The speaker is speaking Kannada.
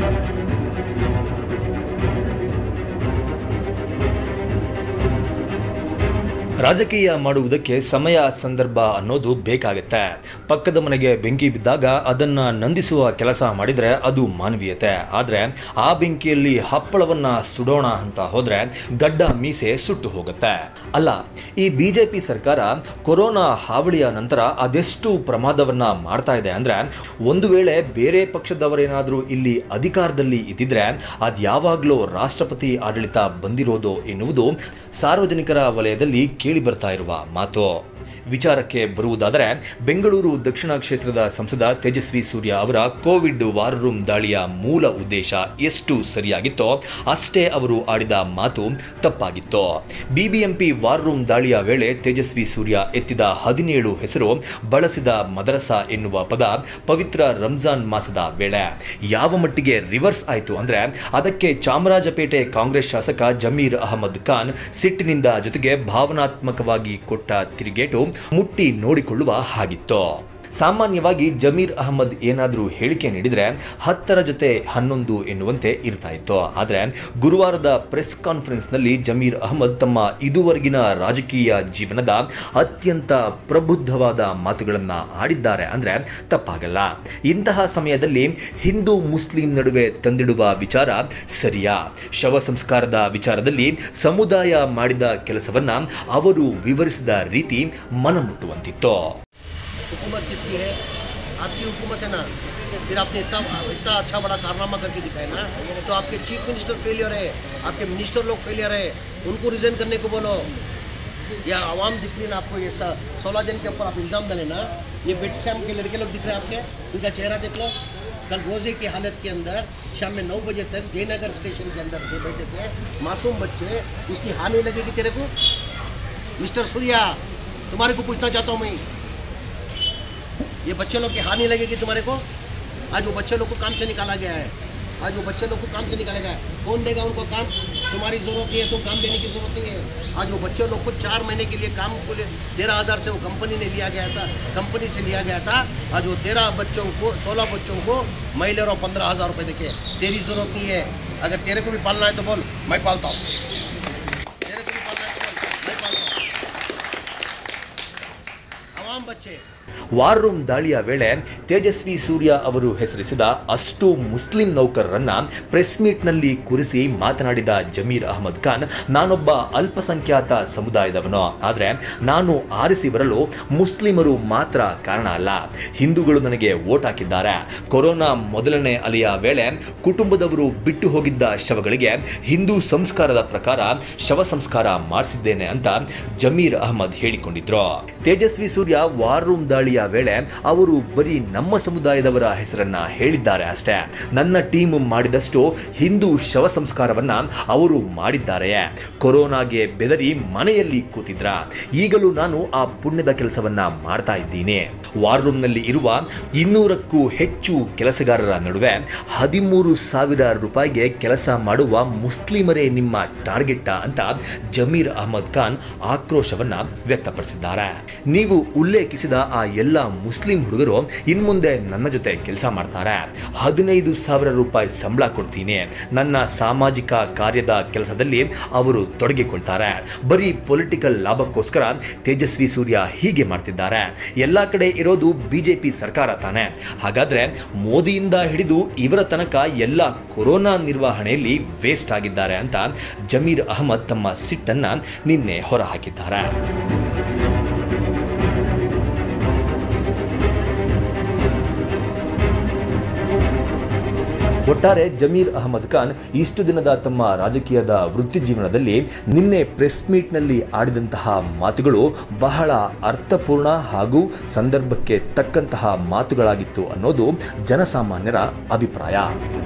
ರಾಜಕೀಯ ಮಾಡುವುದಕ್ಕೆ ಸಮಯ ಸಂದರ್ಭ ಅನ್ನೋದು ಬೇಕಾಗತ್ತೆ ಪಕ್ಕದ ಮನೆಗೆ ಬೆಂಕಿ ಬಿದ್ದಾಗ ಅದನ್ನ ನಂದಿಸುವ ಕೆಲಸ ಮಾಡಿದ್ರೆ ಅದು ಮಾನವೀಯತೆ ಆದ್ರೆ ಆ ಬೆಂಕಿಯಲ್ಲಿ ಹಪ್ಪಳವನ್ನ ಸುಡೋಣ ಅಂತ ಹೋದ್ರೆ ಗಡ್ಡ ಮೀಸೆ ಸುಟ್ಟು ಹೋಗುತ್ತೆ ಅಲ್ಲ ಈ ಬಿಜೆಪಿ ಸರ್ಕಾರ ಕೊರೋನಾ ಹಾವಳಿಯ ನಂತರ ಅದೆಷ್ಟು ಪ್ರಮಾದವನ್ನ ಮಾಡ್ತಾ ಇದೆ ಅಂದ್ರೆ ಒಂದು ವೇಳೆ ಬೇರೆ ಪಕ್ಷದವರೇನಾದರೂ ಇಲ್ಲಿ ಅಧಿಕಾರದಲ್ಲಿ ಇದ್ದಿದ್ರೆ ಅದ್ಯಾವಾಗಲೂ ರಾಷ್ಟ್ರಪತಿ ಆಡಳಿತ ಬಂದಿರೋದು ಎನ್ನುವುದು ಸಾರ್ವಜನಿಕರ ವಲಯದಲ್ಲಿ ಕೇಳಿ ಬರ್ತಾ ಇರುವ ಮಾತು ವಿಚಾರಕ್ಕೆ ಬರುವುದಾದರೆ ಬೆಂಗಳೂರು ದಕ್ಷಿಣ ಕ್ಷೇತ್ರದ ಸಂಸದ ತೇಜಸ್ವಿ ಸೂರ್ಯ ಅವರ ಕೋವಿಡ್ ವಾರ್ ರೂಮ್ ದಾಳಿಯ ಮೂಲ ಉದ್ದೇಶ ಎಷ್ಟು ಸರಿಯಾಗಿತ್ತೋ ಅಷ್ಟೇ ಅವರು ಆಡಿದ ಮಾತು ತಪ್ಪಾಗಿತ್ತು ಬಿಬಿಎಂಪಿ ವಾರ್ ರೂಮ್ ದಾಳಿಯ ವೇಳೆ ತೇಜಸ್ವಿ ಸೂರ್ಯ ಎತ್ತಿದ ಹದಿನೇಳು ಹೆಸರು ಬಳಸಿದ ಮದರಸಾ ಎನ್ನುವ ಪದ ಪವಿತ್ರ ರಂಜಾನ್ ಮಾಸದ ವೇಳೆ ಯಾವ ಮಟ್ಟಿಗೆ ರಿವರ್ಸ್ ಆಯಿತು ಅಂದ್ರೆ ಅದಕ್ಕೆ ಚಾಮರಾಜಪೇಟೆ ಕಾಂಗ್ರೆಸ್ ಶಾಸಕ ಜಮೀರ್ ಅಹಮದ್ ಖಾನ್ ಸಿಟ್ಟಿನಿಂದ ಜೊತೆಗೆ ಭಾವನಾತ್ಮಕವಾಗಿ ಕೊಟ್ಟ ತಿರುಗೇಟು ಮುಟ್ಟಿ ನೋಡಿಕೊಳ್ಳುವ ಹಾಗಿತ್ತು ಸಾಮಾನ್ಯವಾಗಿ ಜಮೀರ್ ಅಹಮದ್ ಏನಾದರೂ ಹೇಳಿಕೆ ನೀಡಿದರೆ ಹತ್ತರ ಜೊತೆ ಹನ್ನೊಂದು ಎನ್ನುವಂತೆ ಇರ್ತಾ ಇತ್ತು ಆದರೆ ಗುರುವಾರದ ಪ್ರೆಸ್ ಕಾನ್ಫರೆನ್ಸ್ನಲ್ಲಿ ಜಮೀರ್ ಅಹಮದ್ ತಮ್ಮ ಇದುವರೆಗಿನ ರಾಜಕೀಯ ಜೀವನದ ಅತ್ಯಂತ ಪ್ರಬುದ್ಧವಾದ ಮಾತುಗಳನ್ನು ಆಡಿದ್ದಾರೆ ಅಂದರೆ ತಪ್ಪಾಗಲ್ಲ ಇಂತಹ ಸಮಯದಲ್ಲಿ ಹಿಂದೂ ಮುಸ್ಲಿಂ ನಡುವೆ ತಂದಿಡುವ ವಿಚಾರ ಸರಿಯಾ ಶವ ಸಂಸ್ಕಾರದ ವಿಚಾರದಲ್ಲಿ ಸಮುದಾಯ ಮಾಡಿದ ಕೆಲಸವನ್ನ ಅವರು ವಿವರಿಸಿದ ರೀತಿ ಮನಮುಟ್ಟುವಂತಿತ್ತು हुकूमत किसकी है आपकी हुकूमत है ना फिर आपने इतना इतना अच्छा बड़ा कारनामा करके दिखाया ना तो आपके चीफ मिनिस्टर फेलियर है आपके मिनिस्टर लोग फेलियर है उनको रिजाइन करने को बोलो या आवाम दिख रही है ना आपको ये सोलह जन के ऊपर आप इल्ज़ाम डाले ना ये बेट शाम के लड़के लोग दिख रहे हैं आपके उनका चेहरा देख लो कल रोज़े की हालत के अंदर शाम में नौ बजे तक जयनगर स्टेशन के अंदर थे बैठे थे मासूम बच्चे उसकी हानि लगेगी तेरे को मिस्टर सूर्या तुम्हारे को पूछना चाहता हूँ मैं ये बच्चे लोग की हानि लगेगी तुम्हारे को आज वो बच्चे लोग को काम से निकाला गया है आज वो बच्चे लोग को काम से निकाला गया है कौन देगा उनको काम तुम्हारी ज़रूरत नहीं है तुम काम देने की ज़रूरत नहीं है आज वो बच्चे लोग को चार महीने के लिए काम को लिए तेरह हज़ार से वो कंपनी ने लिया गया था कंपनी से लिया गया था आज वो तेरह बच्चों को सोलह बच्चों को महीने और पंद्रह हज़ार रुपये देखे तेरी ज़रूरत नहीं है अगर तेरे को भी पालना है तो बोल मैं पालता हूँ तेरे को भी पालना है तो बोल मैं पालता हूँ आवाम बच्चे ವಾರ್ ರೂಮ್ ದಾಳಿಯ ವೇಳೆ ತೇಜಸ್ವಿ ಸೂರ್ಯ ಅವರು ಹೆಸರಿಸಿದ ಅಷ್ಟು ಮುಸ್ಲಿಂ ನೌಕರರನ್ನ ಪ್ರೆಸ್ ಮೀಟ್ನಲ್ಲಿ ಕುರಿಸಿ ಮಾತನಾಡಿದ ಜಮೀರ್ ಅಹಮದ್ ಖಾನ್ ನಾನೊಬ್ಬ ಅಲ್ಪಸಂಖ್ಯಾತ ಸಮುದಾಯದವನು ಆದರೆ ನಾನು ಆರಿಸಿ ಬರಲು ಮುಸ್ಲಿಮರು ಮಾತ್ರ ಕಾರಣ ಅಲ್ಲ ಹಿಂದೂಗಳು ನನಗೆ ವೋಟ್ ಹಾಕಿದ್ದಾರೆ ಕೊರೋನಾ ಮೊದಲನೇ ಅಲೆಯ ವೇಳೆ ಕುಟುಂಬದವರು ಬಿಟ್ಟು ಹೋಗಿದ್ದ ಶವಗಳಿಗೆ ಹಿಂದೂ ಸಂಸ್ಕಾರದ ಪ್ರಕಾರ ಶವ ಸಂಸ್ಕಾರ ಮಾಡಿಸಿದ್ದೇನೆ ಅಂತ ಜಮೀರ್ ಅಹಮದ್ ಹೇಳಿಕೊಂಡಿದ್ರು ತೇಜಸ್ವಿ ಸೂರ್ಯ ವಾರ್ ರೂಮ್ ದಾಳಿಯ ವೇಳೆ ಅವರು ಬರೀ ನಮ್ಮ ಸಮುದಾಯದವರ ಹೆಸರನ್ನ ಹೇಳಿದ್ದಾರೆ ಅಷ್ಟೇ ನನ್ನ ಟೀಮ್ ಮಾಡಿದಷ್ಟು ಹಿಂದೂ ಶವ ಸಂಸ್ಕಾರವನ್ನ ಅವರು ಮಾಡಿದ್ದಾರೆ ಕೊರೋನಾಗೆ ಬೆದರಿ ಮನೆಯಲ್ಲಿ ಕೂತಿದ್ರ ಈಗಲೂ ನಾನು ಆ ಪುಣ್ಯದ ಕೆಲಸವನ್ನ ಮಾಡ್ತಾ ಇದ್ದೀನಿ ವಾರ್ ರೂಮ್ನಲ್ಲಿ ಇರುವ ಇನ್ನೂರಕ್ಕೂ ಹೆಚ್ಚು ಕೆಲಸಗಾರರ ನಡುವೆ ಹದಿಮೂರು ಸಾವಿರ ರೂಪಾಯಿಗೆ ಕೆಲಸ ಮಾಡುವ ಮುಸ್ಲಿಮರೇ ನಿಮ್ಮ ಟಾರ್ಗೆಟ್ ಅಂತ ಜಮೀರ್ ಅಹಮದ್ ಖಾನ್ ಆಕ್ರೋಶವನ್ನ ವ್ಯಕ್ತಪಡಿಸಿದ್ದಾರೆ ನೀವು ಉಲ್ಲೇಖಿಸಿದ ಆ ಎಲ್ಲ ಮುಸ್ಲಿಂ ಹುಡುಗರು ಇನ್ಮುಂದೆ ನನ್ನ ಜೊತೆ ಕೆಲಸ ಮಾಡ್ತಾರೆ ಹದಿನೈದು ಸಾವಿರ ರೂಪಾಯಿ ಸಂಬಳ ಕೊಡ್ತೀನಿ ನನ್ನ ಸಾಮಾಜಿಕ ಕಾರ್ಯದ ಕೆಲಸದಲ್ಲಿ ಅವರು ತೊಡಗಿಕೊಳ್ತಾರೆ ಬರೀ ಪೊಲಿಟಿಕಲ್ ಲಾಭಕ್ಕೋಸ್ಕರ ತೇಜಸ್ವಿ ಸೂರ್ಯ ಹೀಗೆ ಮಾಡ್ತಿದ್ದಾರೆ ಎಲ್ಲ ಕಡೆ ಇರೋದು ಬಿಜೆಪಿ ಸರ್ಕಾರ ತಾನೆ ಹಾಗಾದ್ರೆ ಮೋದಿಯಿಂದ ಹಿಡಿದು ಇವರ ತನಕ ಎಲ್ಲ ಕೊರೋನಾ ನಿರ್ವಹಣೆಯಲ್ಲಿ ವೇಸ್ಟ್ ಆಗಿದ್ದಾರೆ ಅಂತ ಜಮೀರ್ ಅಹಮದ್ ತಮ್ಮ ಸಿಟ್ಟನ್ನ ನಿನ್ನೆ ಹೊರಹಾಕಿದ್ದಾರೆ ಒಟ್ಟಾರೆ ಜಮೀರ್ ಅಹಮದ್ ಖಾನ್ ಇಷ್ಟು ದಿನದ ತಮ್ಮ ರಾಜಕೀಯದ ವೃತ್ತಿ ಜೀವನದಲ್ಲಿ ನಿನ್ನೆ ಪ್ರೆಸ್ ಮೀಟ್ನಲ್ಲಿ ಆಡಿದಂತಹ ಮಾತುಗಳು ಬಹಳ ಅರ್ಥಪೂರ್ಣ ಹಾಗೂ ಸಂದರ್ಭಕ್ಕೆ ತಕ್ಕಂತಹ ಮಾತುಗಳಾಗಿತ್ತು ಅನ್ನೋದು ಜನಸಾಮಾನ್ಯರ ಅಭಿಪ್ರಾಯ